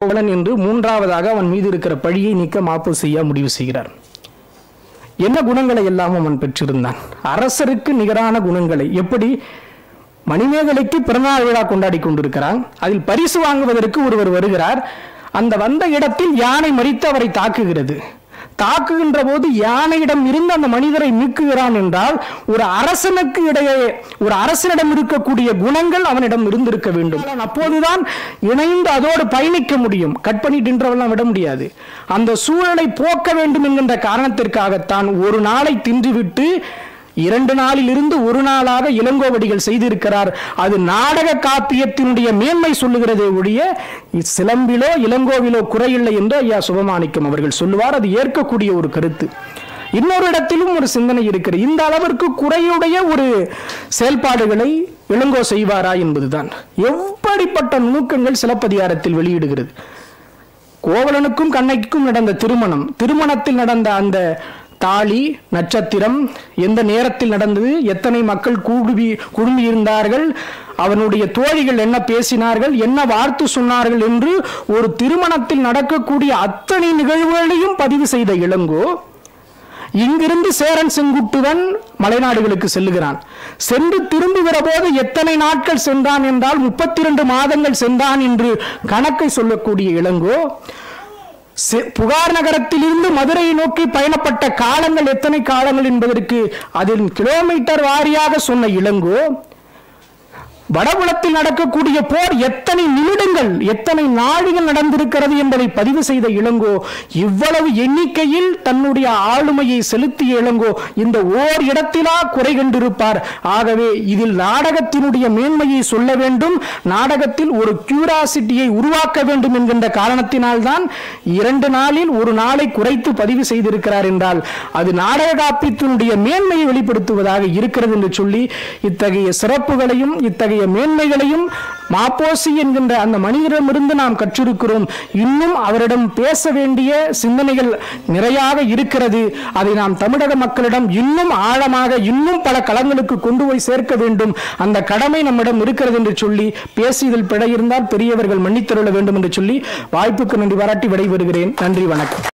கோவலன் என்று மூன்றாவதாக அவன் மீது இருக்கிற பழியை நீக்க மாப்போசியா முடிவு செய்கிறார் என்ன குணங்களை எல்லாம் அவன் பெற்றிருந்தான் அரசருக்கு நிகரான குணங்களை எப்படி மணிமேகலைக்கு பிறந்தநாள் விழா கொண்டாடி கொண்டிருக்கிறான் அதில் பரிசு வாங்குவதற்கு ஒருவர் வருகிறார் அந்த வந்த இடத்தில் யானை மறித்து அவரை தாக்குகிறது தாக்குகின்ற போது யானையிடம் இருந்து அந்த மனிதரை நீக்குகிறான் என்றால் ஒரு அரசனுக்கு இடையே ஒரு அரசனிடம் இருக்கக்கூடிய குணங்கள் அவனிடம் இருந்திருக்க வேண்டும் அப்போதுதான் இணைந்து அதோடு பயணிக்க முடியும் கட் பண்ணிட்டுன்றவெல்லாம் விட முடியாது அந்த சூழலை போக்க வேண்டும் என்கின்ற காரணத்திற்காகத்தான் ஒரு நாளை தின்றுவிட்டு இரண்டு நாளில் இருந்து ஒரு நாளாக இளங்கோவடிகள் செய்திருக்கிறார் அது நாடக காப்பியத்தினுடைய மேன்மை சொல்லுகிறதே ஒழிய சிலம்பிலோ இளங்கோவிலோ குறையில்லை என்று ஐயா சுபமாணிக்கம் அவர்கள் சொல்லுவார் அது ஏற்கக்கூடிய ஒரு கருத்து இன்னொரு இடத்திலும் ஒரு சிந்தனை இருக்கிறது இந்த அளவிற்கு குறையுடைய ஒரு செயல்பாடுகளை இளங்கோ செய்வாரா என்பதுதான் எப்படிப்பட்ட நுணுக்கங்கள் சிலப்பதிகாரத்தில் வெளியிடுகிறது கோவலனுக்கும் கண்ணைக்கும் நடந்த திருமணம் திருமணத்தில் நடந்த அந்த தாலி நட்சத்திரம் எந்த நேரத்தில் நடந்தது எத்தனை மக்கள் கூடுவி குழுமி இருந்தார்கள் அவனுடைய தோழிகள் என்ன பேசினார்கள் என்ன வார்த்து சொன்னார்கள் என்று ஒரு திருமணத்தில் நடக்கக்கூடிய அத்தனை நிகழ்வுகளையும் பதிவு செய்த இளங்கோ இங்கிருந்து சேரன் செங்குட்டுவன் மலைநாடுகளுக்கு செல்லுகிறான் சென்று திரும்புகிற போது எத்தனை நாட்கள் சென்றான் என்றால் முப்பத்தி இரண்டு மாதங்கள் சென்றான் என்று கணக்கை சொல்லக்கூடிய இளங்கோ செ- புகார் நகரத்திலிருந்து மதுரையை நோக்கி பயணப்பட்ட காலங்கள் எத்தனை காலங்கள் என்பதற்கு அதில் கிலோமீட்டர் வாரியாக சொன்ன இளங்கோ வடபுலத்தில் நடக்கக்கூடிய போர் எத்தனை நிமிடங்கள் எத்தனை நாழிகள் நடந்திருக்கிறது என்பதை பதிவு செய்த இளங்கோ இவ்வளவு எண்ணிக்கையில் தன்னுடைய ஆளுமையை செலுத்திய இளங்கோ இந்த ஓர் இடத்திலா குறை கண்டிருப்பார் ஆகவே இதில் நாடகத்தினுடைய மேன்மையை சொல்ல வேண்டும் நாடகத்தில் ஒரு கியூராசிட்டியை உருவாக்க வேண்டும் என்கின்ற காரணத்தினால்தான் இரண்டு நாளில் ஒரு நாளை குறைத்து பதிவு செய்திருக்கிறார் என்றால் அது நாடக காப்பியத்தினுடைய மேன்மையை வெளிப்படுத்துவதாக இருக்கிறது என்று சொல்லி இத்தகைய சிறப்புகளையும் இத்தகைய மேன்மைகளையும் மாப்போசி என்கின்ற அந்த மனிதரிடமிருந்து நாம் கற்றிருக்கிறோம் இன்னும் அவரிடம் பேச வேண்டிய சிந்தனைகள் நிறையாக இருக்கிறது அதை நாம் தமிழக மக்களிடம் இன்னும் ஆழமாக இன்னும் பல களங்களுக்கு கொண்டு போய் சேர்க்க வேண்டும் அந்த கடமை நம்மிடம் இருக்கிறது என்று சொல்லி பேசியதில் பிழை இருந்தால் பெரியவர்கள் மன்னித்தருள வேண்டும் என்று சொல்லி வாய்ப்புக்கு நன்றி பாராட்டி விடைபெறுகிறேன் நன்றி வணக்கம்